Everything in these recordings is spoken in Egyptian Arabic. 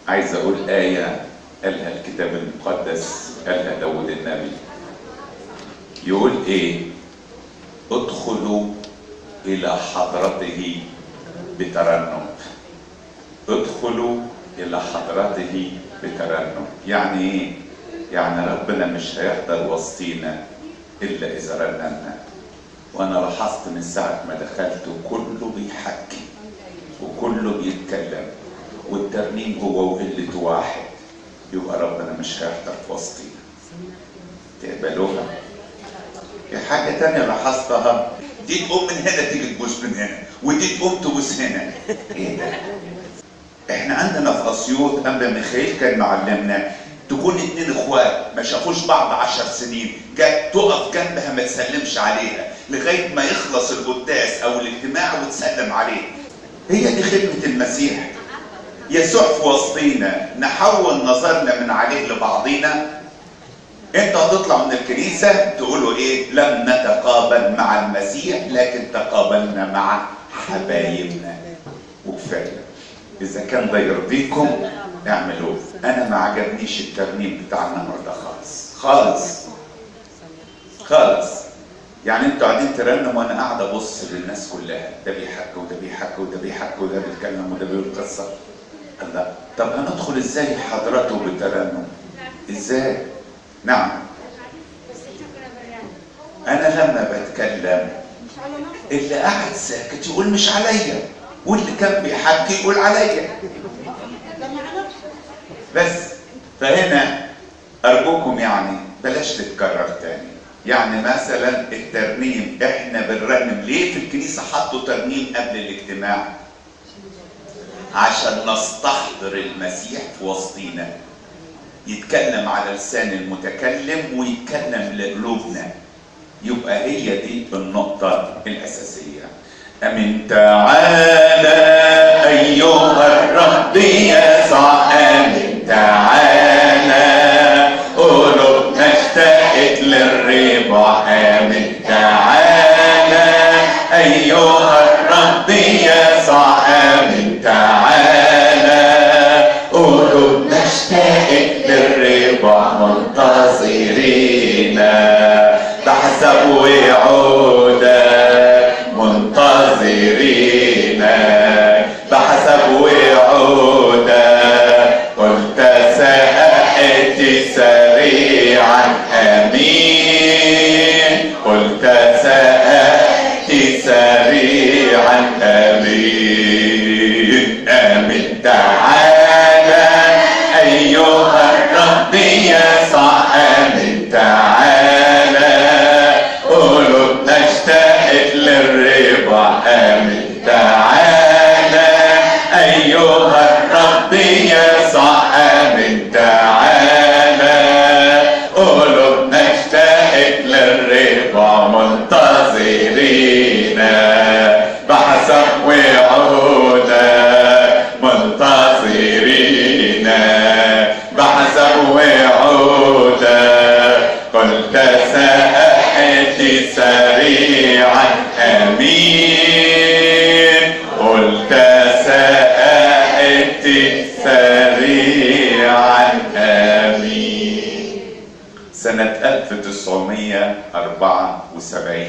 عايز اقول آية قالها الكتاب المقدس قالها داود النبي يقول ايه ادخلوا الى حضرته بترنم ادخلوا الى حضرته بترنم يعني ايه يعني ربنا مش هيحضر وسطينا الا اذا رنمنا وانا لاحظت من ساعه ما دخلت كله بيحكي وكله بيتكلم والترنيم هو وقلة واحد يبقى ربنا مش هيحضر في وسطينا تقبلوها في حاجة تانية لاحظتها دي تقوم من هنا تيجي تبوس من هنا ودي تقوم تبوس هنا ايه ده؟ احنا عندنا في اسيوط انبا ميخائيل كان معلمنا تكون اتنين اخوات ما شافوش بعض عشر سنين جت تقف جنبها ما تسلمش عليها لغايه ما يخلص القداس او الاجتماع وتسلم عليه هي دي خدمه المسيح يسوع في وسطينا نحول نظرنا من عليه لبعضينا انت هتطلع من الكنيسة تقولوا ايه لم نتقابل مع المسيح لكن تقابلنا مع حبايبنا وكفاية اذا كان ده يرضيكم اعملوه انا ما عجبنيش الترنيم بتاع النهارده خالص خالص خالص يعني انتوا قاعدين ترنموا وانا قاعد ابص للناس كلها ده بيحكي وده بيحكي وده بيحكي وده بيتكلم وده بيقول قصه الله طب هندخل ازاي حضرته بالترنم ازاي نعم انا لما بتكلم اللي قاعد ساكت يقول مش عليا واللي كان بيحكي يقول عليا بس فهنا ارجوكم يعني بلاش تتكرر تاني يعني مثلا الترنيم احنا بنرنم ليه في الكنيسه حطوا ترنيم قبل الاجتماع عشان نستحضر المسيح في وسطينا يتكلم على لسان المتكلم ويتكلم لقلوبنا يبقى هي دي النقطة الأساسية أمن تعالى أيها الرب يسوع أمن تعالى قلوبنا اشتاقت للربا أمن تعالى أيها الرب يسوع أمن تعالى قلوبنا اشتاقت للربا منتظرين بحسب وعودك منتظرين بحسب وعودك قلت سأأتي سريعا أمين قلت سأأتي سريعا أمين آمين تعالى أيها الرب يسوع آمين تعالى قلوبنا اشتاقت للربا آمين تعالى أيها الرب يسوع آمين تعالى قلوبنا اشتاقت للربا منتظرين بحسب وعودك منتظرين بحسب وعودك قلت سأأتي سريعا أمين قلت سأأتي سريعا أمين سنة 1974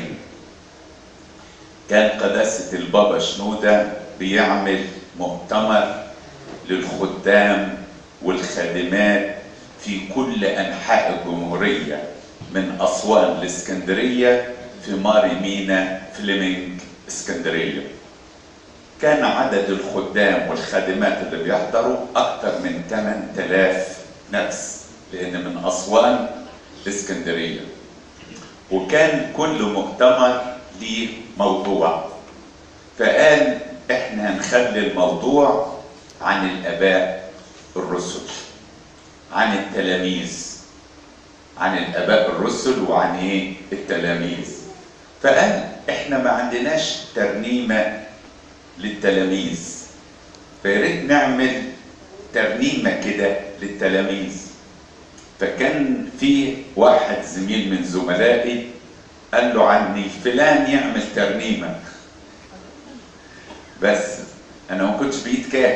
كان قداسة البابا شنودة بيعمل مؤتمر للخدام والخادمات في كل أنحاء الجمهورية من أسوان لإسكندرية في ماري مينا فليمنج اسكندرية كان عدد الخدام والخادمات اللي بيحضروا أكثر من 8000 نفس لأن من أسوان لإسكندرية وكان كل مؤتمر ليه موضوع فقال احنا هنخلي الموضوع عن الاباء الرسل عن التلاميذ عن الاباء الرسل وعن ايه التلاميذ فقال احنا ما عندناش ترنيمه للتلاميذ فياريت نعمل ترنيمه كده للتلاميذ فكان في واحد زميل من زملائي قال له عني فلان يعمل ترنيمه بس انا ما كنتش بايد كاهن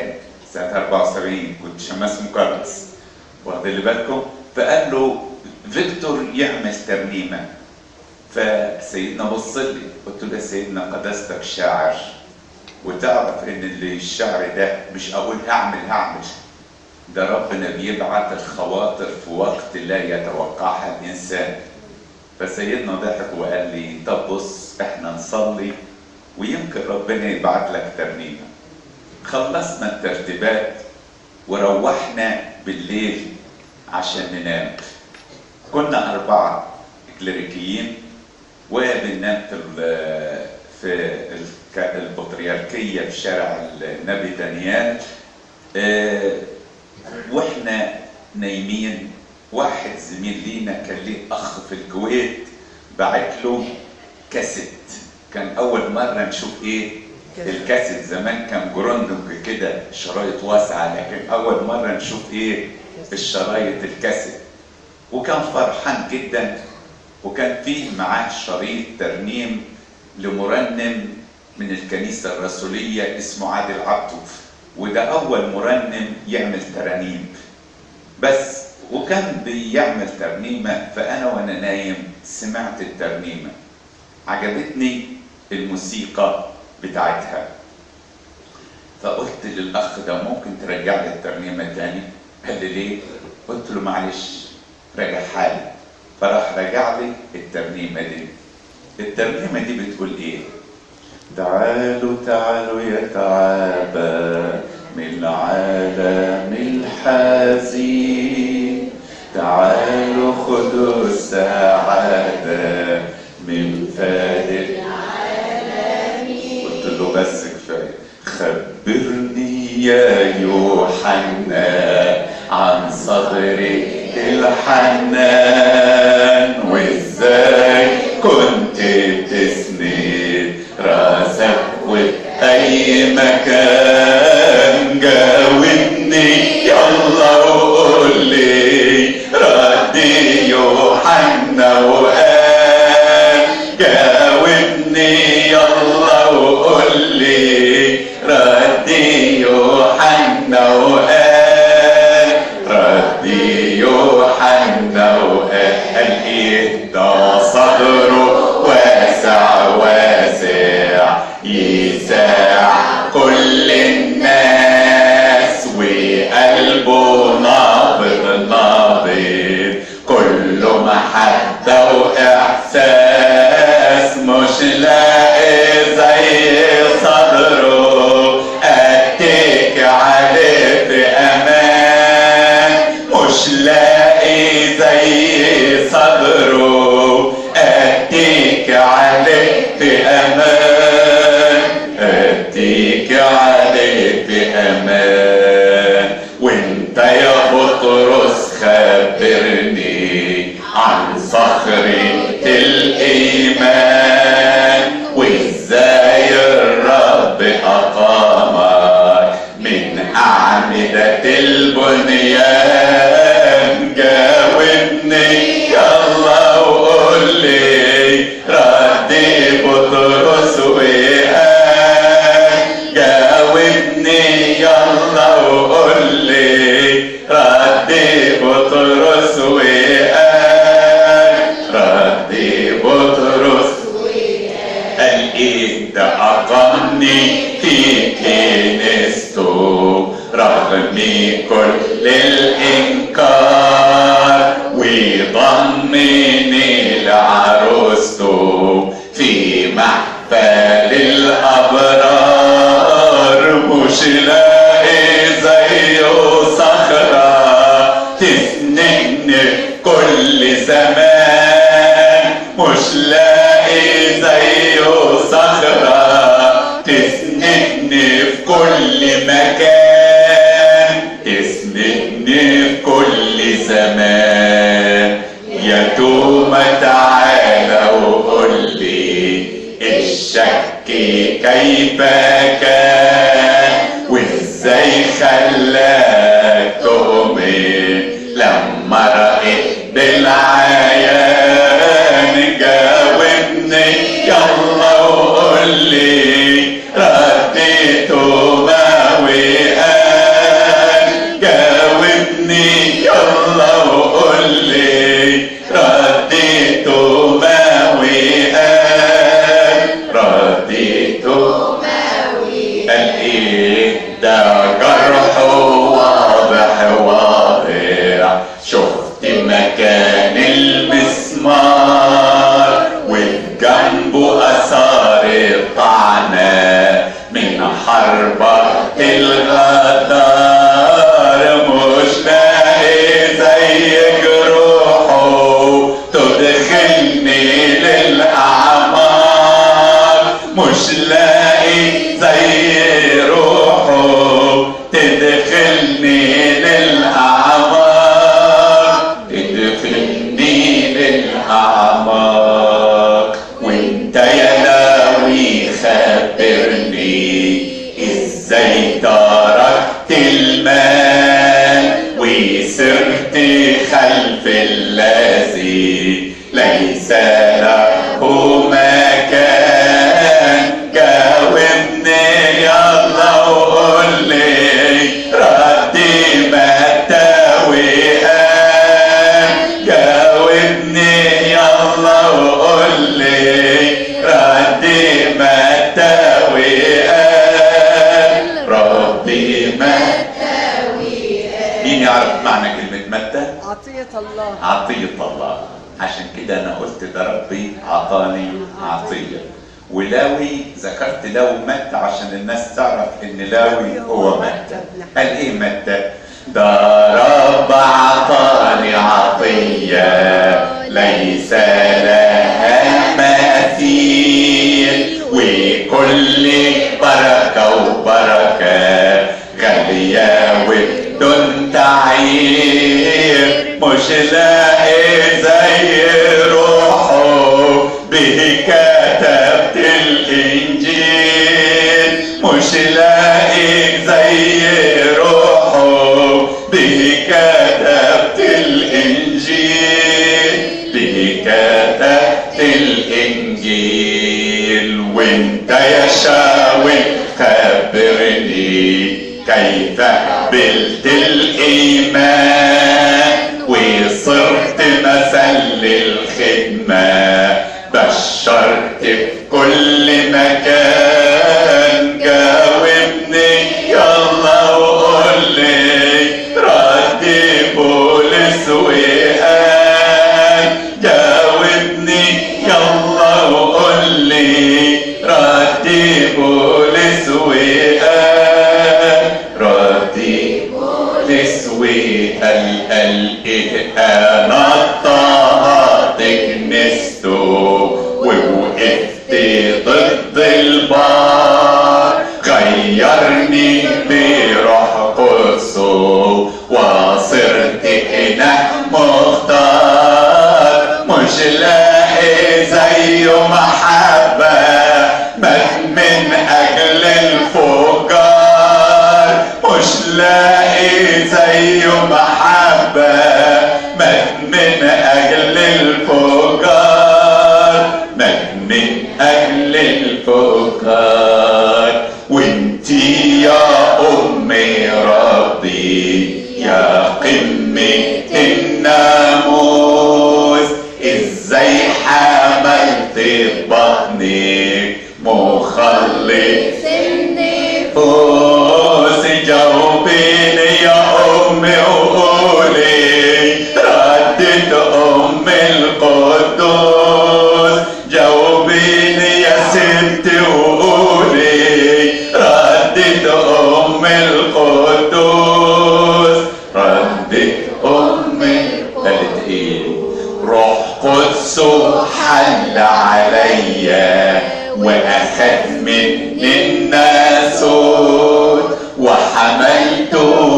سنة 74 كنت شماس مقدس واخد اللي بالكم فقال له فيكتور يعمل ترنيمة فسيدنا بص لي قلت له يا سيدنا قداستك شاعر وتعرف ان اللي الشعر ده مش اقول هعمل هعمل ده ربنا بيبعت الخواطر في وقت لا يتوقعها الانسان فسيدنا ضحك وقال لي طب بص احنا نصلي ويمكن ربنا يبعت لك ترنيمه خلصنا الترتيبات وروحنا بالليل عشان ننام كنا أربعة كليريكيين وبننام في ال- في الك- البطريركية في شارع النبي دانيال آه، واحنا نايمين واحد زميل لينا كان ليه اخ في الكويت بعت له كاسيت كان اول مره نشوف ايه الكاسيت زمان كان جروندنج كده شرايط واسعه لكن اول مره نشوف ايه الشرايط الكاسيت وكان فرحان جدا وكان فيه معاه شريط ترنيم لمرنم من الكنيسه الرسوليه اسمه عادل عبده وده اول مرنم يعمل ترانيم بس وكان بيعمل ترنيمه فانا وانا نايم سمعت الترنيمه عجبتني الموسيقى بتاعتها فقلت للاخ ده ممكن ترجع لي الترنيمه تاني قال لي ليه قلت له معلش راجع حالي فراح رجع لي الترنيمه دي الترنيمه دي بتقول ايه تعالوا تعالوا يا تعابى من العالم الحزين تعالوا خذوا السعادة من فارق قلت له بس كفاية خبرني يا يوحنا عن صدرك الحنان وازاي كنت بتسند راسك وفي اي مكان جاوبني يلا وقول لي ردي يوحنا وقال جاوبني يلا وقول لي ردي يوحنا وقال ردي يوحنا وقال قال ايه ده صدره واسع واسع يساع كل الناس وقلبه نابض نابض كله محبة وإحساس مش لاقي زي صدره أتيك عليه في أمان مش لاقي زي صدره أتيك عليه في أمان أتيك عليه في أمان وانت يا بطرس خبرني عن صخرة الإيمان وإزاي الرب أقامك من أعمدة البنيان جاوبني يلا وقول لي ردي بطرس وقال جاوبني يلا وقول لي ردي بطرس وقال ردي بطرس قال ايه ده اقامني في كنيسته رغم كل الانكار ويضمني لعروسته في محفل الابرار مش لاقي زيه صخره تسندني في كل زمان مش لاقي زيه صخرة تسندني في كل مكان تسندني في كل زمان يا تومة تعالى ادخلني للأعماق ادخلني للأعماق وانت يا لاوي خبرني ازاي تركت المال وسرت خلف الذي ليس له مكان جاوبني يلا وقول لي ردي متى وقال جاوبني يلا وقول لي ردي متى وقال ربي متى مين يعرف معنى كلمة متى؟ عطية الله عطية الله عشان كده انا قلت ده ربي عطاني عطية ولاوي ذكرت لاوي متى عشان الناس تعرف ان لاوي هو متى قال ايه متى ده رب عطاني عطية ليس لها مثيل وكل بركة وبركة غالية وبدون تعيير مش لاقي زي روحه به كتبت الانجيل مش لاقي زي روحه به كتبت الانجيل به كتبت الانجيل وانت يا شاول خبرني كيف قبلت الايمان وصرت مثل للخدمه بشرت في كل مكان جاوبني يلا وقول لي ردي بولس وقال جاوبني يلا وقول لي ردي بولس وقال ردي بولس وقال قال ايه انا اضطهدت كنيسته ووقفت ضد البار غيرني بروح قدسه وصرت هنا مختار مش لاقي زيه محبة مات من أجل الفجار مش لاقي زيه محبة مات من أجل الفجار مات من أجل الفجار وانتي يا أمي ربي يا قمة الناموس ازاي حملت بطنك مخلص النفوس جاوبيني يا امي وقولي ردت ام القدوس جاوبيني يا ست وقولي ردت ام القدوس ردت ام قالت ايه روح قدس حل عليا واخذ مني الناسوت وحملت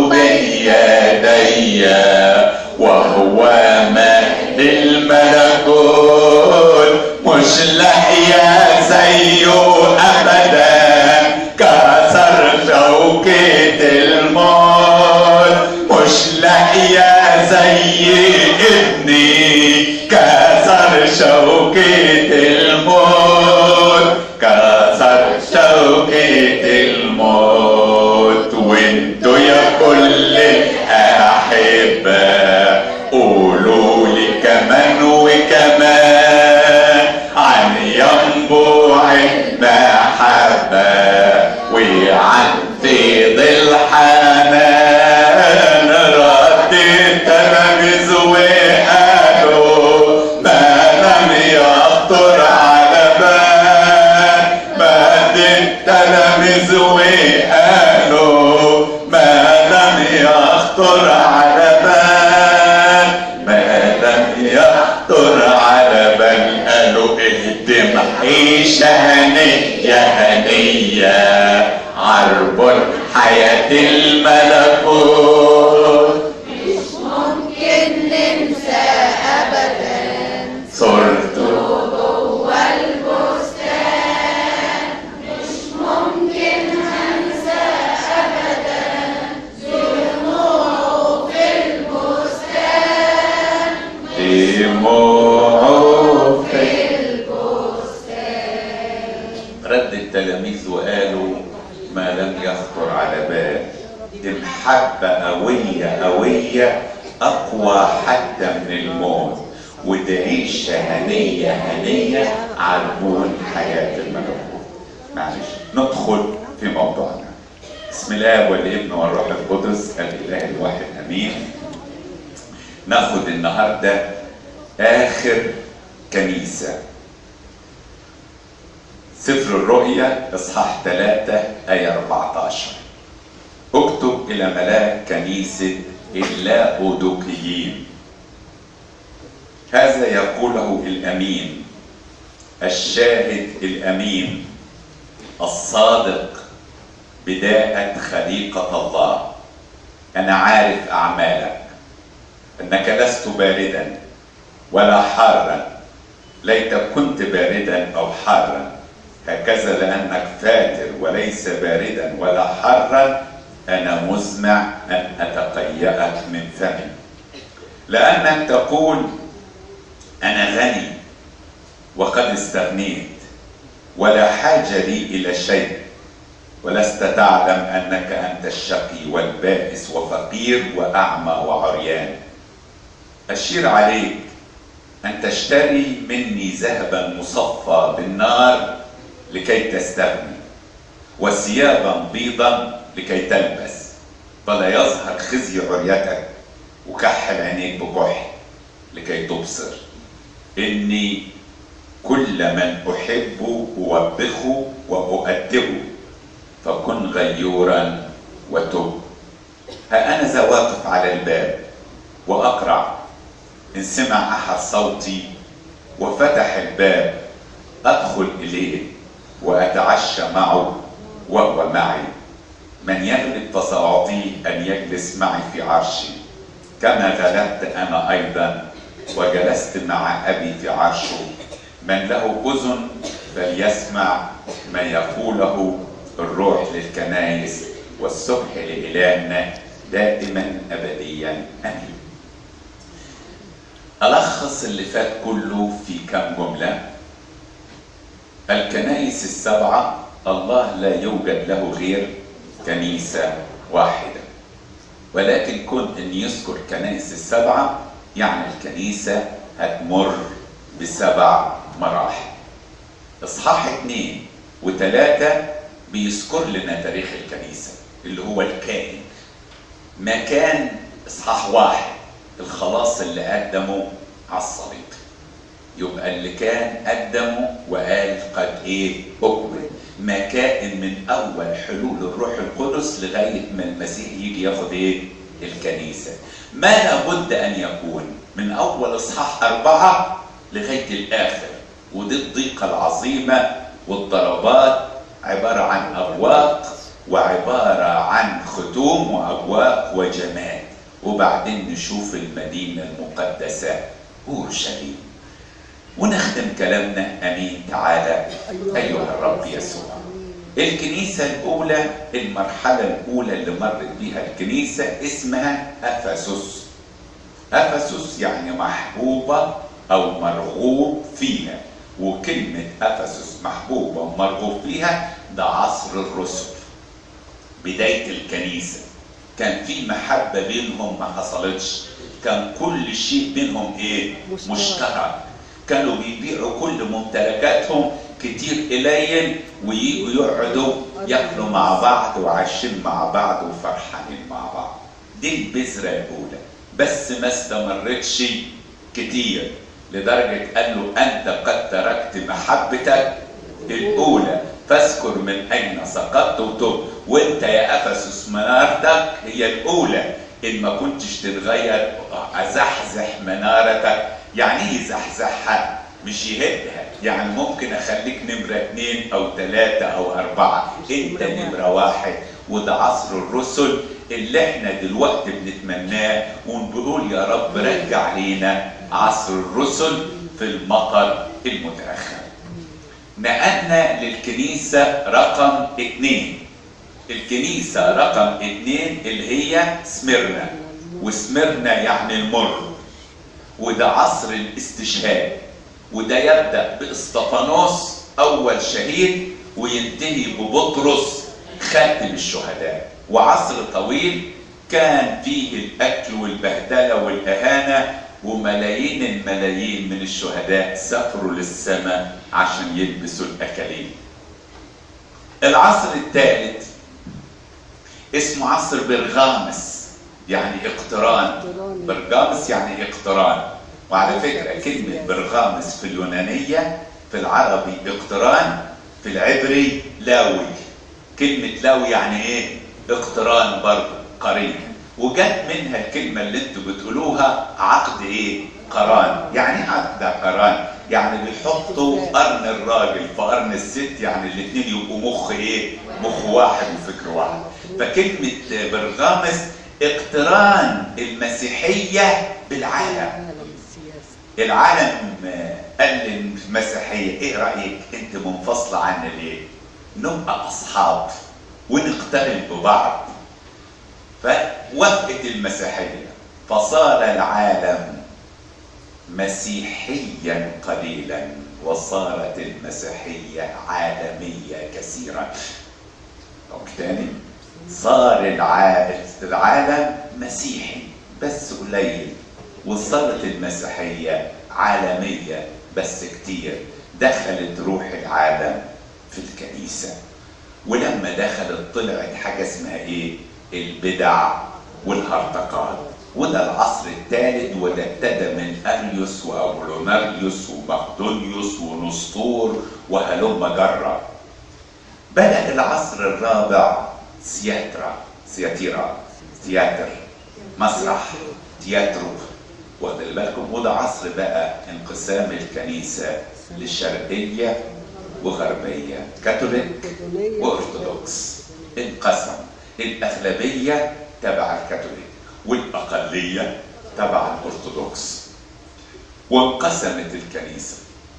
بيدي وهو مهد الملكوت مش لاقيه زيه ابدا كسر شوكة الموت مش لاقيه زي ابني كسر شوكة الموت كسر شوكة الموت وانتوا يا كل الأحبة قولوا لي كمان وكمان عن ينبوع المحبة وعن فيض الحنان رد التلاميذ وقالوا ما لم يخطر على بال مد التلاميذ وقالوا ما لم يخطر على بال ما لم يخطر على بال قالوا اهدم عيشة هنية هنية حرب حياة الملكوت ممكن ننسى أبدا صرت جوه البستان مش ممكن هنسى أبدا دموعه في البستان دموعه في في البستان رد التلاميذ وقالوا ما لم يخطر على بال دي محبة قوية قوية أقوى حتى من الموت ودي عيشة هنية هنية عربون حياة الملكوت معلش ندخل في موضوعنا بسم الله والابن والروح القدس الإله الواحد أمين ناخد النهارده آخر كنيسة سفر الرؤيا اصحاح 3 آية 14 اكتب إلى ملاك كنيسة اللاودوكيين هذا يقوله الأمين الشاهد الأمين الصادق بداءة خليقة الله أنا عارف أعمالك أنك لست باردا ولا حارا ليت كنت باردا أو حارا هكذا لأنك فاتر وليس باردا ولا حارا أنا مزمع أن أتقيأك من فمي لأنك تقول أنا غني وقد استغنيت ولا حاجة لي إلى شيء ولست تعلم أنك أنت الشقي والبائس وفقير وأعمى وعريان أشير عليك أن تشتري مني ذهبا مصفى بالنار لكي تستغني وثيابا بيضا لكي تلبس فلا يظهر خزي عريتك وكحل عينيك بكحل لكي تبصر إني كل من أحبه أوبخه وأؤدبه فكن غيورا وتب ها أنا ذا واقف على الباب وأقرع إن سمع أحد صوتي وفتح الباب أدخل إليه وأتعشى معه وهو معي من يغلب فسأعطيه أن يجلس معي في عرشي كما غلبت أنا أيضا وجلست مع أبي في عرشه من له أذن فليسمع ما يقوله الروح للكنائس والصبح لإلهنا دائما أبديا آمين ألخص اللي فات كله في كم جملة الكنائس السبعة الله لا يوجد له غير كنيسة واحدة ولكن كون أن يذكر كنائس السبعة يعني الكنيسة هتمر بسبع مراحل إصحاح اثنين وثلاثة بيذكر لنا تاريخ الكنيسة اللي هو الكائن ما كان إصحاح واحد الخلاص اللي قدمه على الصليب يبقى اللي كان قدمه وقال قد ايه اكمل ما كائن من اول حلول الروح القدس لغايه ما المسيح يجي ياخد ايه الكنيسه ما لابد ان يكون من اول اصحاح اربعه لغايه الاخر ودي الضيقه العظيمه والضربات عباره عن ابواق وعباره عن ختوم وابواق وجمال وبعدين نشوف المدينه المقدسه اورشليم ونختم كلامنا امين تعالى ايها الرب يسوع الكنيسة الأولى المرحلة الأولى اللي مرت بيها الكنيسة اسمها أفسس أفسس يعني محبوبة أو مرغوب فيها وكلمة أفسس محبوبة ومرغوب فيها ده عصر الرسل بداية الكنيسة كان في محبة بينهم ما حصلتش كان كل شيء بينهم ايه مشترك. مشترك كانوا بيبيعوا كل ممتلكاتهم كتير قليل وييجوا يقعدوا ياكلوا مع بعض وعايشين مع بعض وفرحانين مع بعض دي البذرة الأولى بس ما استمرتش كتير لدرجة قال له أنت قد تركت محبتك الأولى فاذكر من أين سقطت وتب وأنت يا أفسس منارتك هي الأولى إن ما كنتش تتغير أزحزح منارتك يعني إيه زحزحها؟ مش يهدها يعني ممكن اخليك نمرة اتنين او تلاتة او اربعة انت نمرة واحد وده عصر الرسل اللي احنا دلوقتي بنتمناه ونقول يا رب رجع لينا عصر الرسل في المطر المتأخر نقلنا للكنيسة رقم اتنين الكنيسة رقم اتنين اللي هي سميرنا وسميرنا يعني المر وده عصر الاستشهاد وده يبدأ بإسطفانوس أول شهيد وينتهي ببطرس خاتم الشهداء وعصر طويل كان فيه الأكل والبهدلة والإهانة وملايين الملايين من الشهداء سافروا للسماء عشان يلبسوا الأكاليل العصر الثالث اسمه عصر برغامس يعني اقتران برغامس يعني اقتران وعلى فكرة كلمة برغامس في اليونانية في العربي اقتران في العبري لاوي كلمة لاوي يعني ايه اقتران برضه قرين وجت منها الكلمة اللي انتوا بتقولوها عقد ايه قران يعني ايه عقد قران يعني بيحطوا قرن الراجل في قرن الست يعني الاثنين يبقوا مخ ايه مخ واحد وفكر واحد فكلمة برغامس اقتران المسيحية بالعالم العالم قال للمسيحية ايه رأيك انت منفصلة عنا ليه نبقى اصحاب ونقترن ببعض فوافقت المسيحية فصار العالم مسيحيا قليلا وصارت المسيحية عالمية كثيرا أو تاني صار العالم مسيحي بس قليل وصارت المسيحية عالمية بس كتير دخلت روح العالم في الكنيسة ولما دخلت طلعت حاجة اسمها ايه البدع والهرطقات وده العصر الثالث وده ابتدى من اريوس وابولوناريوس ومقدونيوس ونسطور وهلم جرة بدأ العصر الرابع سياترا سياتيرا تياتر مسرح تياترو واخد بالكم وده عصر بقى انقسام الكنيسة لشرقية وغربية كاثوليك وارثوذكس انقسم الأغلبية تبع الكاثوليك والأقلية تبع الأرثوذكس وانقسمت الكنيسة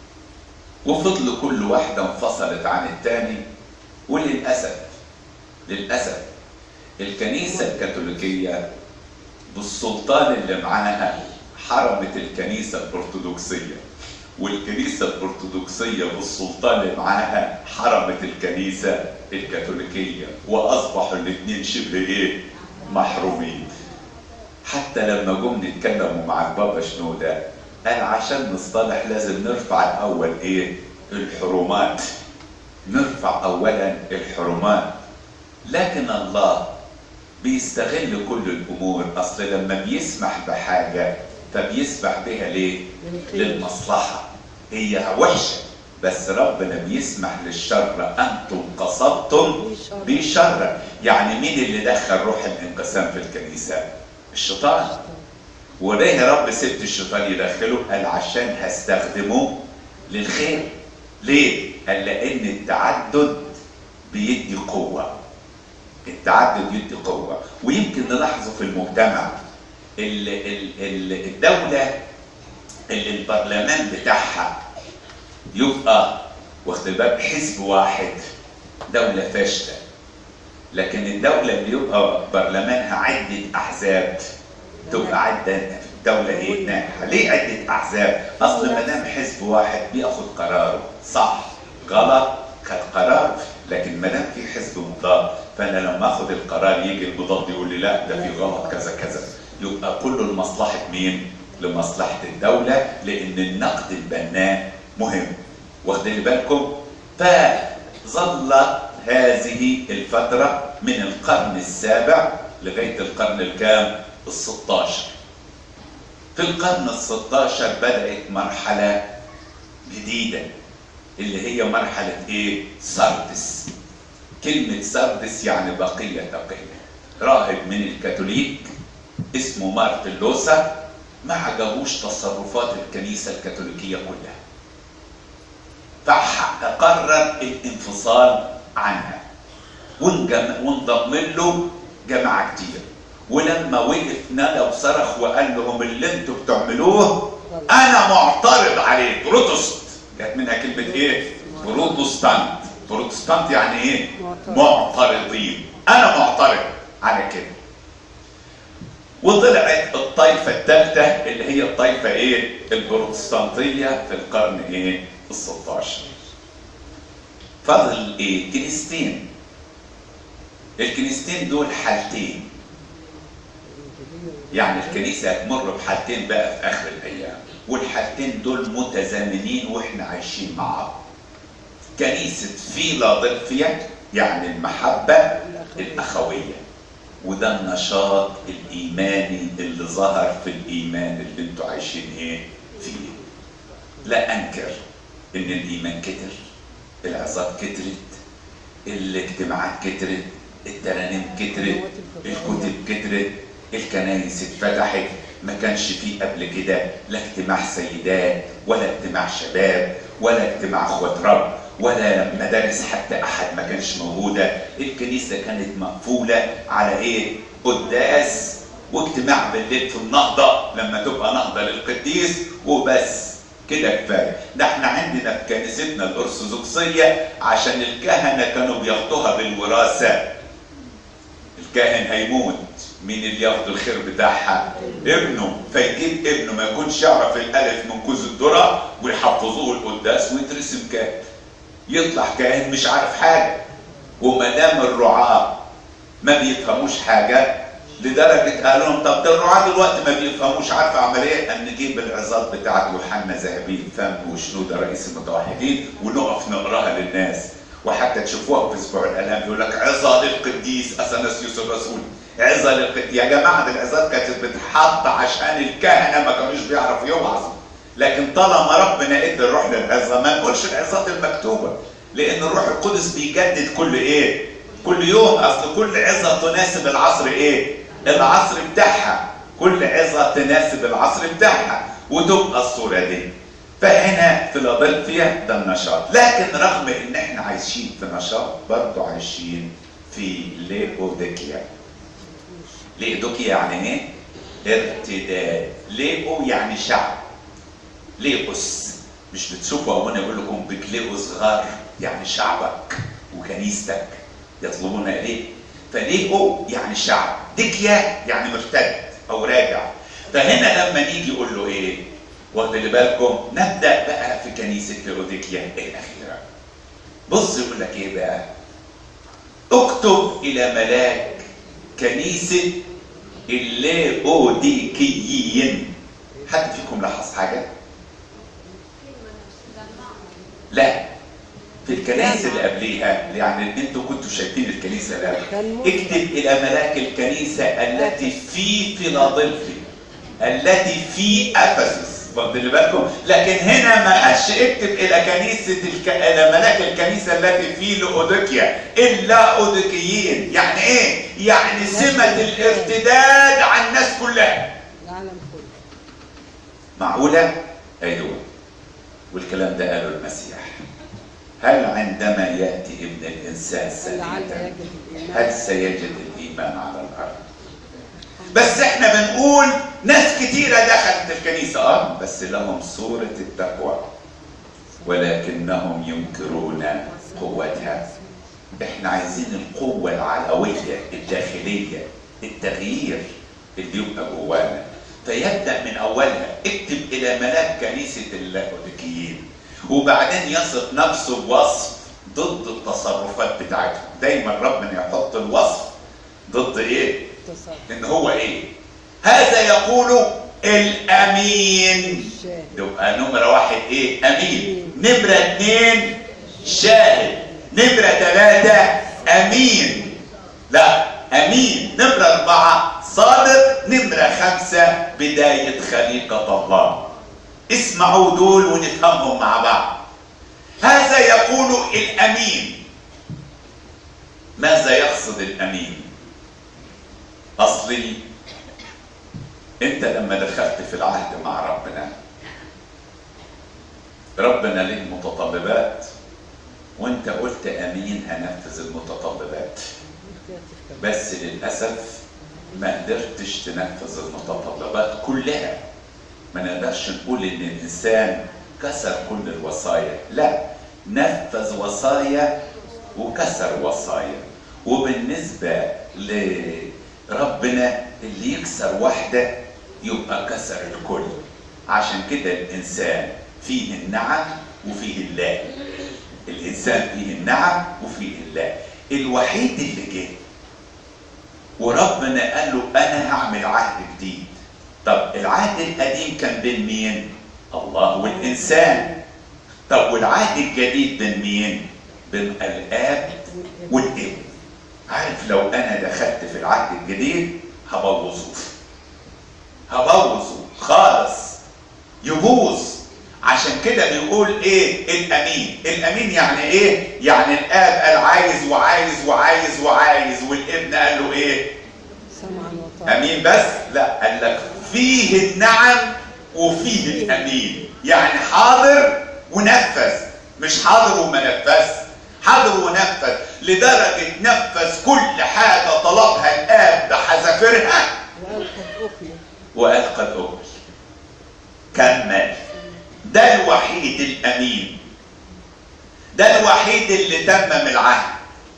وفضل كل واحدة انفصلت عن الثاني وللأسف للأسف الكنيسة الكاثوليكية بالسلطان اللي معاها حرمت الكنيسة الأرثوذكسية والكنيسة الأرثوذكسية بالسلطان اللي معاها حرمت الكنيسة الكاثوليكية وأصبحوا الاثنين شبه إيه؟ محرومين. حتى لما جم نتكلموا مع البابا شنودة قال عشان نصطلح لازم نرفع الأول إيه؟ الحرمات. نرفع أولا الحرمات. لكن الله بيستغل كل الأمور، أصل لما بيسمح بحاجة فبيسمح بها ليه؟ للمصلحة هي وحشة بس ربنا بيسمح للشر أنتم قصدتم بشر يعني مين اللي دخل روح الانقسام في الكنيسة؟ الشيطان وليه يا رب سبت الشيطان يدخله؟ قال عشان هستخدمه للخير ليه؟ قال لأن التعدد بيدي قوة التعدد بيدي قوة ويمكن نلاحظه في المجتمع الدولة اللي البرلمان بتاعها يبقى واخد بالك حزب واحد دولة فاشلة لكن الدولة اللي يبقى برلمانها عدة أحزاب تبقى عدة دولة إيه ناجحة ليه عدة أحزاب؟ أصل ما دام حزب واحد بياخد قراره صح غلط خد قرار لكن ما دام في حزب مضاد فأنا لما آخد القرار يجي المضاد يقول لي لا ده في غلط كذا كذا يبقى كله لمصلحة مين؟ لمصلحة الدولة لأن النقد البناء مهم واخدين بالكم؟ فظلت هذه الفترة من القرن السابع لغاية القرن الكام؟ الستاشر في القرن الستاشر بدأت مرحلة جديدة اللي هي مرحلة ايه؟ سردس كلمة سردس يعني بقية تقية راهب من الكاثوليك اسمه مارتن لوسا ما عجبوش تصرفات الكنيسة الكاثوليكية كلها فقرر الانفصال عنها وانجم- وانضم له جماعه كتير ولما وقف نادى وصرخ وقال لهم اللي انتوا بتعملوه انا معترض عليه بروتست جت منها كلمه ايه؟ بروتستانت بروتستانت يعني ايه؟ معترض. معترضين انا معترض على كده وطلعت الطائفة الثالثة اللي هي الطائفة ايه؟ البروتستانتية في القرن ايه؟ ال 16. فضل ايه؟ كنيستين. الكنيستين دول حالتين. يعني الكنيسة هتمر بحالتين بقى في آخر الأيام. والحالتين دول متزامنين واحنا عايشين مع بعض. كنيسة فيلادلفيا يعني المحبة الأخوية. وده النشاط الايماني اللي ظهر في الايمان اللي انتوا عايشين ايه فيه لا انكر ان الايمان كتر العظات كترت الاجتماعات كترت الترانيم كترت الكتب كترت الكنايس اتفتحت ما كانش فيه قبل كده لا اجتماع سيدات ولا اجتماع شباب ولا اجتماع اخوة رب ولا مدارس حتى احد ما كانش موجوده الكنيسه كانت مقفوله على ايه قداس واجتماع بالليل في النهضه لما تبقى نهضه للقديس وبس كده كفايه ده احنا عندنا في كنيستنا الارثوذكسيه عشان الكهنه كانوا بياخدوها بالوراثه الكاهن هيموت مين اللي ياخد الخير بتاعها ابنه فيجيب ابنه ما يكونش يعرف الالف من كوز الذره ويحفظوه القداس ويترسم كاهن يطلع كاهن مش عارف حاجه وما دام الرعاه ما بيفهموش حاجه لدرجه قالوا لهم طب ده الرعاه دلوقتي ما بيفهموش عارف اعمل ايه؟ ان نجيب العظات بتاعت يوحنا ذهبي الفم وشنوده رئيس المتوحدين ونقف نقراها للناس وحتى تشوفوها في اسبوع الالام يقول لك عظه للقديس اثناسيوس الرسول عظه للقديس يا جماعه دي العظات كانت بتتحط عشان الكهنه ما كانوش بيعرفوا يوعظوا لكن طالما ربنا ادى الروح للعظه ما نقولش العظات المكتوبه لان الروح القدس بيجدد كل ايه؟ كل يوم اصل كل عظه تناسب العصر ايه؟ العصر بتاعها كل عظه تناسب العصر بتاعها وتبقى الصوره دي فهنا فيلادلفيا ده النشاط لكن رغم ان احنا عايشين في نشاط برضه عايشين في ليبوديكيا ليبوديكيا يعني ايه؟ ارتداد ليبو يعني شعب ليبوس مش بتشوفوا وانا بقول لكم بكليو صغار يعني شعبك وكنيستك يطلبون اليه فليبو يعني شعب ديكيا يعني مرتد او راجع فهنا لما نيجي يقول له ايه واخدين بالكم نبدا بقى في كنيسه ليوديكيا الاخيره بص يقول لك ايه بقى اكتب الى ملاك كنيسه الليبوديكيين حد فيكم لاحظ حاجه لا في الكنائس اللي قبليها يعني انتوا كنتوا شايفين الكنيسه اللي قبل كان ممكن. اكتب الى ملاك الكنيسه التي في فيلادلفيا التي في افسس واخدين بالكم لكن هنا ما قالش اكتب الى كنيسه الك... الى ملاك الكنيسه التي في لأوديكيا الا اوديكيين يعني ايه يعني سمه الارتداد عن الناس كلها العالم كله معقوله ايوه والكلام ده قاله المسيح هل عندما ياتي ابن الانسان لعل سيدا يجد هل الايمان سيجد الايمان على الارض بس احنا بنقول ناس كتيرة دخلت الكنيسة اه بس لهم صورة التقوى ولكنهم ينكرون قوتها احنا عايزين القوة العلوية الداخلية التغيير اللي يبقى جوانا فيبدأ من أولها اكتب إلى ملاك كنيسة اللاهوتيكيين وبعدين يصف نفسه بوصف ضد التصرفات بتاعتهم دايما ربنا يحط الوصف ضد ايه؟ تصرف ان هو ايه هذا يقول الامين الشاهد يبقى نمرة واحد ايه امين نمرة اتنين شاهد نمرة ثلاثة امين لا امين نمرة اربعة صادق نمرة خمسة بداية خليقة الله اسمعوا دول ونفهمهم مع بعض هذا يقول الامين ماذا يقصد الامين اصلي انت لما دخلت في العهد مع ربنا ربنا له متطلبات وانت قلت امين هنفذ المتطلبات بس للاسف ما قدرتش تنفذ المتطلبات كلها ما نقدرش نقول ان الانسان كسر كل الوصايا لا نفذ وصايا وكسر وصايا وبالنسبة لربنا اللي يكسر واحدة يبقى كسر الكل عشان كده الإنسان فيه النعم وفيه الله الإنسان فيه النعم وفيه الله الوحيد اللي جه وربنا قال له أنا هعمل عهد جديد طب العهد القديم كان بين مين؟ الله والإنسان طب والعهد الجديد بين مين؟ بين الآب والابن عارف لو أنا دخلت في العهد الجديد هبوظه هبوظه خالص يبوظ عشان كده بيقول ايه الامين الامين يعني ايه يعني الاب قال عايز وعايز وعايز وعايز والابن قال له ايه سمعا وطاعة امين بس لا قال لك فيه النعم وفيه الامين يعني حاضر ونفذ مش حاضر وما نفذ حاضر ونفذ لدرجه نفذ كل حاجه طلبها الاب بحذافيرها وقال قد أكمل وقال قد أكمل كمل ده الوحيد الأمين ده الوحيد اللي تمم العهد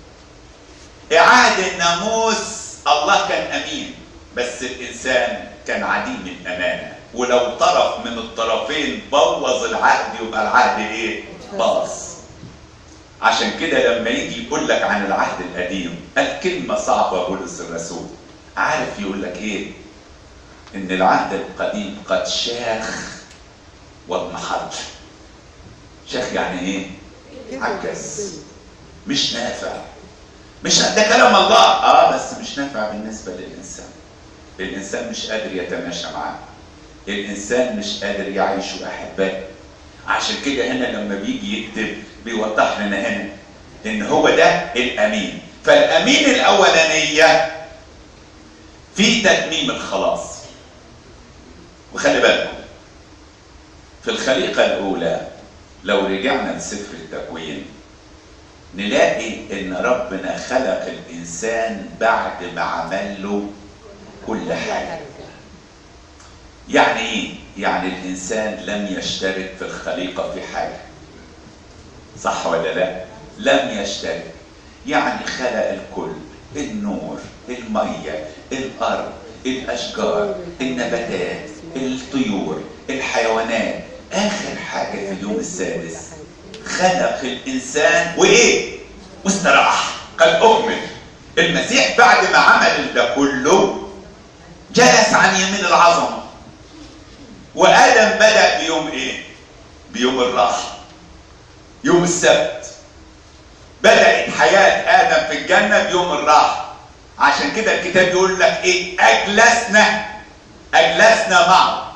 إعادة الناموس الله كان أمين بس الإنسان كان عديم الأمانة ولو طرف من الطرفين بوظ العهد يبقى العهد إيه؟ باظ عشان كده لما يجي يقول لك عن العهد القديم قال كلمة صعبة بولس الرسول عارف يقول لك إيه؟ ان العهد القديم قد شاخ واضمحل شاخ يعني ايه عكس مش نافع مش ده كلام الله اه بس مش نافع بالنسبه للانسان الانسان مش قادر يتماشى معاه الانسان مش قادر يعيش احبائه عشان كده هنا لما بيجي يكتب بيوضح لنا هنا ان هو ده الامين فالامين الاولانيه في تتميم الخلاص وخلي بالكم في الخليقة الأولى لو رجعنا لسفر التكوين نلاقي إن ربنا خلق الإنسان بعد ما عمل له كل حاجة يعني إيه؟ يعني الإنسان لم يشترك في الخليقة في حاجة صح ولا لا؟ لم يشترك يعني خلق الكل النور المية الأرض الأشجار النباتات الطيور الحيوانات آخر حاجة في اليوم السادس خلق الإنسان وإيه؟ واستراح قد أكمل المسيح بعد ما عمل ده كله جلس عن يمين العظمة وآدم بدأ بيوم إيه؟ بيوم الراحة يوم السبت بدأت حياة آدم في الجنة بيوم الراحة عشان كده الكتاب يقول لك إيه؟ أجلسنا أجلسنا معه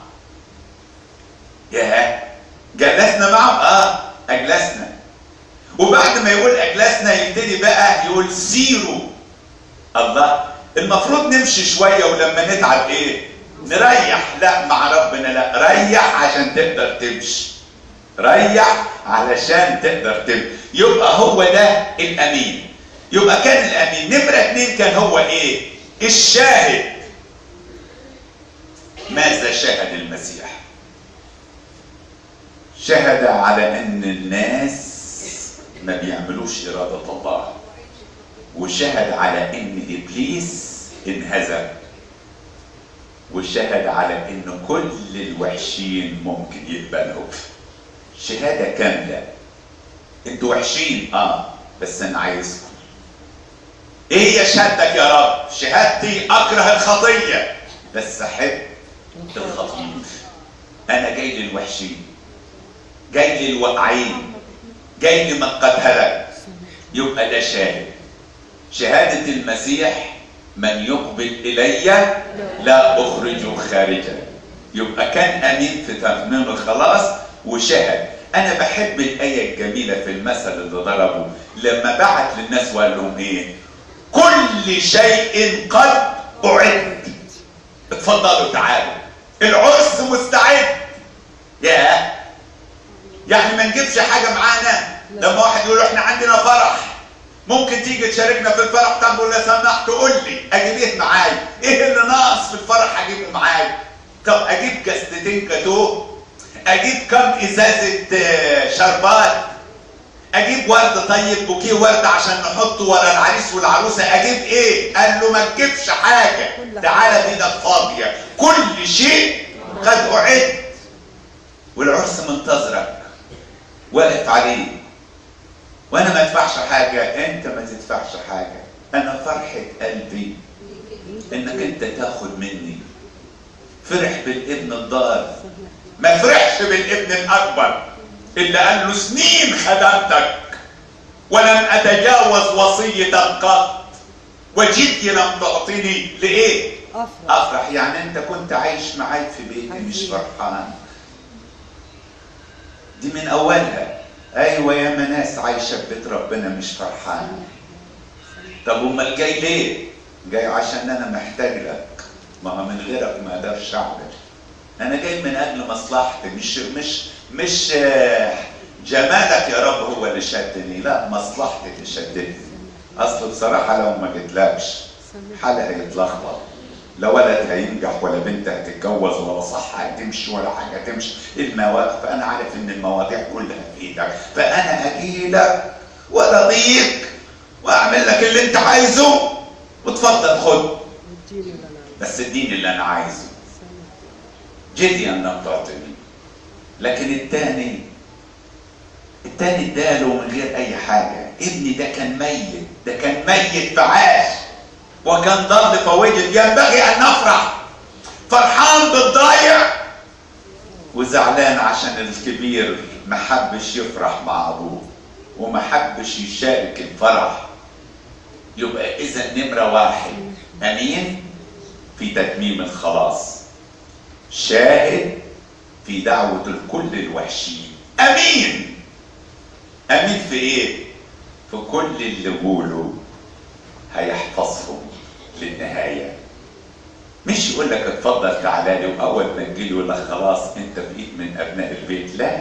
ياه جلسنا معه اه اجلسنا وبعد ما يقول اجلسنا يبتدي بقى يقول سيروا الله المفروض نمشي شويه ولما نتعب ايه نريح لا مع ربنا لا ريح عشان تقدر تمشي ريح علشان تقدر تمشي يبقى هو ده الامين يبقى كان الامين نمره اتنين كان هو ايه الشاهد ماذا شهد المسيح شهد على ان الناس ما بيعملوش اراده الله وشهد على ان ابليس انهزم وشهد على ان كل الوحشين ممكن يقبلوا شهاده كامله انتوا وحشين اه بس انا عايزكم ايه هي شهادتك يا رب شهادتي اكره الخطيه بس احب الخطيب انا جاي للوحشين جاي للواقعين جاي لمن قد هلك يبقى ده شاهد شهادة المسيح من يقبل إلي لا أخرجه خارجا يبقى كان أمين في تمام الخلاص وشهد أنا بحب الآية الجميلة في المثل اللي ضربه لما بعت للناس وقال لهم إيه كل شيء قد أعد اتفضلوا تعالوا العرس مستعد ياه يعني ما نجيبش حاجه معانا لما واحد يقول احنا عندنا فرح ممكن تيجي تشاركنا في الفرح طب ولا سمحت قول لي اجيب ايه معايا ايه اللي ناقص في الفرح اجيبه معايا طب اجيب كاستين كاتو اجيب كم ازازه آه، شربات اجيب ورد طيب بوكيه ورد عشان نحطه ورا العريس والعروسه اجيب ايه قال له ما تجيبش حاجه تعالى بايدك فاضيه كل شيء قد اعد والعرس منتظرك واقف عليه وانا ما ادفعش حاجه انت ما تدفعش حاجه انا فرحه قلبي انك انت تاخد مني فرح بالابن الضال ما فرحش بالابن الاكبر اللي قال له سنين خدمتك ولم اتجاوز وصيتك قط وجدي لم تعطيني لايه افرح افرح يعني انت كنت عايش معاي في بيتي مش حبيبي. فرحان دي من اولها ايوه يا ما ناس عايشه في بيت ربنا مش فرحان طب امال جاي ليه جاي عشان انا محتاج لك ما هو من غيرك ما اقدرش اعمل انا جاي من اجل مصلحتي مش مش مش آه، جمالك يا رب هو اللي شدني لا مصلحتي اللي شدتني اصل بصراحه لو ما جيتلكش حالي هيتلخبط لا ولد هينجح ولا بنت هتتجوز ولا صح هتمشي ولا حاجه هتمشي المواقف انا عارف ان المواضيع كلها في ايدك فانا اجيلك وارضيك واعمل لك اللي انت عايزه وتفضل خد اديني اللي انا عايزه بس اديني اللي انا عايزه سامح. جدي انك تعطيني لكن التاني التاني اداله من غير اي حاجه ابني ده كان ميت ده كان ميت فعاش وكان ضل فوجد ينبغي ان نفرح فرحان بالضايع وزعلان عشان الكبير ما حبش يفرح مع ابوه وما حبش يشارك الفرح يبقى اذا نمره واحد امين في تتميم الخلاص شاهد في دعوة الكل الوحشين أمين أمين في إيه؟ في كل اللي قوله هيحفظهم للنهاية مش يقول لك اتفضل تعالى لي وأول ما تجي يقول لك خلاص أنت بقيت من أبناء البيت لا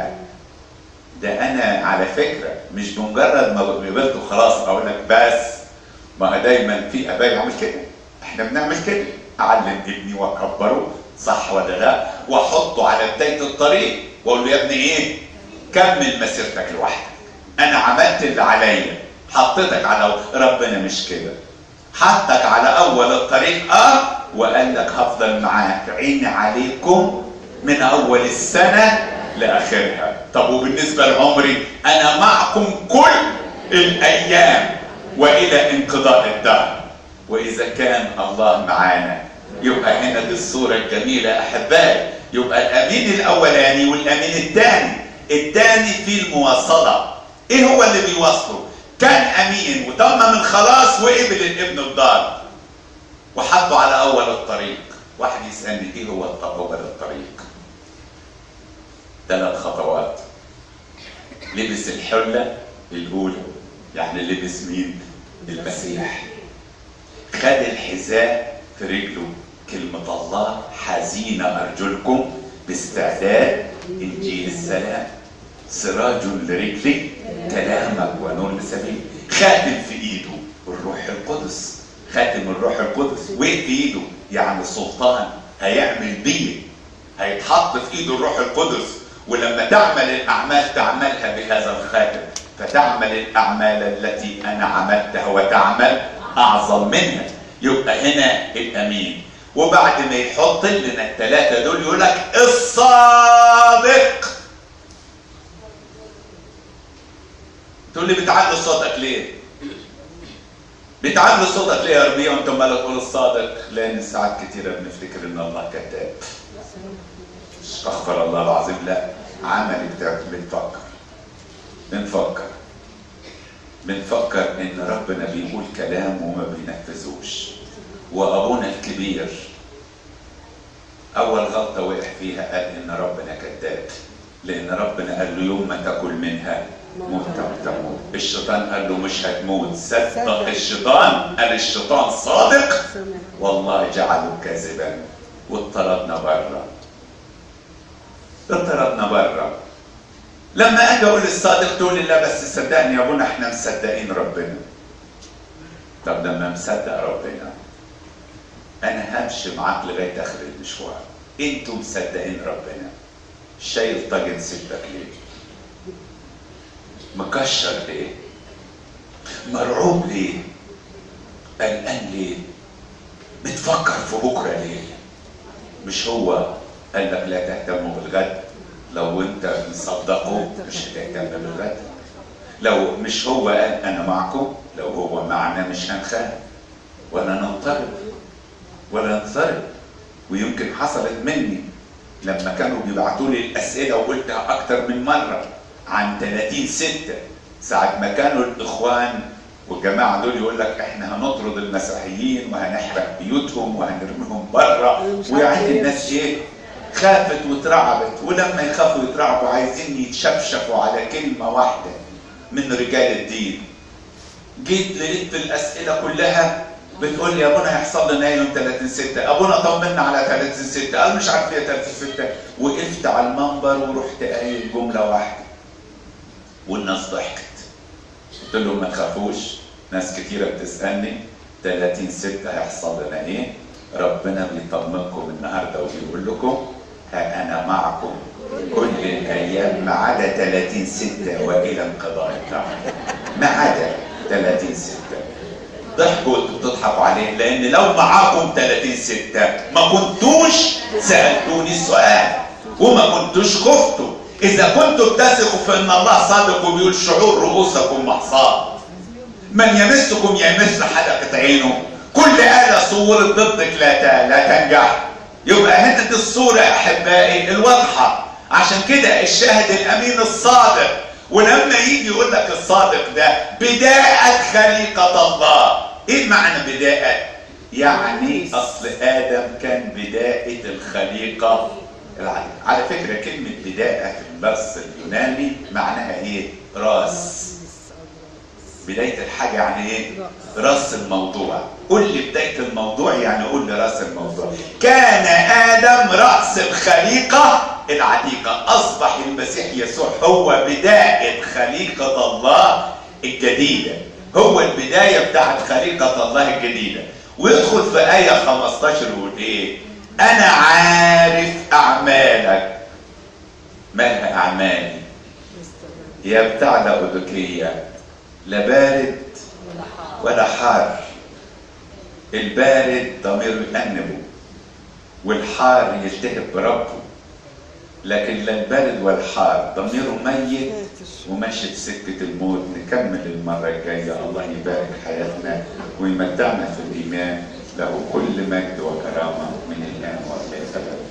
ده أنا على فكرة مش بمجرد ما قبلته خلاص أقول لك بس ما هو دايما في آباء يعمل كده احنا بنعمل كده اعلم ابني واكبره صح ولا لا واحطه على بدايه الطريق واقول له يا ابني ايه كمل مسيرتك لوحدك انا عملت اللي عليا حطيتك على ربنا مش كده حطك على اول الطريق اه وقال لك هفضل معاك عيني عليكم من اول السنه لاخرها طب وبالنسبه لعمري انا معكم كل الايام والى انقضاء الدهر واذا كان الله معانا يبقى هنا دي الصوره الجميله احبائي يبقى الامين الاولاني والامين الثاني الثاني في المواصله ايه هو اللي بيواصله كان امين وتمم الخلاص وقبل الابن الضال وحطه على اول الطريق واحد يسالني ايه هو اول الطريق ثلاث خطوات لبس الحله الاولى يعني لبس مين المسيح خد الحذاء في رجله كلمة الله حزين أرجلكم باستعداد إنجيل السلام سراج لرجلي كلامك ونور لسبيل خاتم في إيده الروح القدس خاتم الروح القدس وين في إيده يعني سلطان هيعمل بيه هيتحط في إيده الروح القدس ولما تعمل الأعمال تعملها بهذا الخاتم فتعمل الأعمال التي أنا عملتها وتعمل أعظم منها يبقى هنا الأمين وبعد ما يحط لنا الثلاثة دول يقول لك الصادق تقول لي بتعلي صوتك ليه؟ بتعلي صوتك ليه يا ربيع وانت عمال تقول الصادق؟ لأن ساعات كتيرة بنفتكر إن الله كذاب. استغفر الله العظيم لا عملي بتاعت بنفكر بنفكر بنفكر ان ربنا بيقول كلام وما بينفذوش وابونا الكبير اول غلطه وقع فيها قال ان ربنا كذاب لان ربنا قال له يوم ما تاكل منها موت تموت الشيطان قال له مش هتموت صدق الشيطان قال الشيطان صادق سامح. والله جعله كاذبا واطردنا بره اطردنا بره لما اجي اقول الصادق تقول لي لا بس صدقني يا ابونا احنا مصدقين ربنا طب لما مصدق ربنا انا همشي معاك لغايه اخر المشوار انتوا مصدقين ربنا شايل طاجن ستك ليه مكشر ليه مرعوب ليه قلقان ليه بتفكر في بكره ليه مش هو قال لك لا تهتموا بالغد لو انت مصدقه مش هتهتم بالغد لو مش هو قال انا معكم لو هو معنا مش هنخاف ولا نضطرب ولا نضطرب ويمكن حصلت مني لما كانوا بيبعتوا لي الاسئله وقلتها اكتر من مره عن 30 ستة ساعة ما كانوا الاخوان والجماعة دول يقول لك احنا هنطرد المسيحيين وهنحرق بيوتهم وهنرميهم بره ويعني الناس ايه خافت واترعبت ولما يخافوا يترعبوا عايزين يتشفشفوا على كلمة واحدة من رجال الدين جيت لقيت الاسئله كلها بتقول لي يا ابونا هيحصل لنا ايه يوم 30 6 ابونا طمنا على 30 6 قال مش عارف ايه 30 6 وقفت على المنبر ورحت قايل جمله واحده والناس ضحكت قلت لهم ما تخافوش ناس كتيره بتسالني 30 6 هيحصل لنا ايه ربنا بيطمنكم النهارده وبيقول لكم ها انا معكم كل الايام ما عدا 30 6 والى انقضاء الدهر ما عدا 30 6 ضحكوا وانتوا بتضحكوا عليه لان لو معاكم 30 6 ما كنتوش سالتوني السؤال وما كنتوش خفتوا اذا كنتوا بتثقوا في ان الله صادق وبيقول شعور رؤوسكم محصاه من يمسكم يمس حلقة عينه كل آلة صورت ضدك لا ت- لا تنجح يبقى هنا دي الصورة يا أحبائي الواضحة عشان كده الشاهد الأمين الصادق ولما يجي يقول لك الصادق ده بداية خليقة الله إيه معنى بداية؟ يعني أصل آدم كان بداية الخليقة العادية على فكرة كلمة بداية في النص اليوناني معناها إيه؟ راس بداية الحاجة يعني ايه؟ راس الموضوع قول لي بداية الموضوع يعني قول لي راس الموضوع كان آدم رأس الخليقة العتيقة أصبح المسيح يسوع هو بداية خليقة الله الجديدة هو البداية بتاعت خليقة الله الجديدة ويدخل في آية 15 ويقول إيه؟ أنا عارف أعمالك مالها أعمالي يا بتاع لأودوكية لا بارد ولا حار البارد ضميره يأنبه والحار يلتهب بربه لكن لا البارد ولا الحار ضميره ميت وماشي في سكة الموت نكمل المرة الجاية الله يبارك حياتنا ويمتعنا في الإيمان له كل مجد وكرامة من الآن وإلى الأبد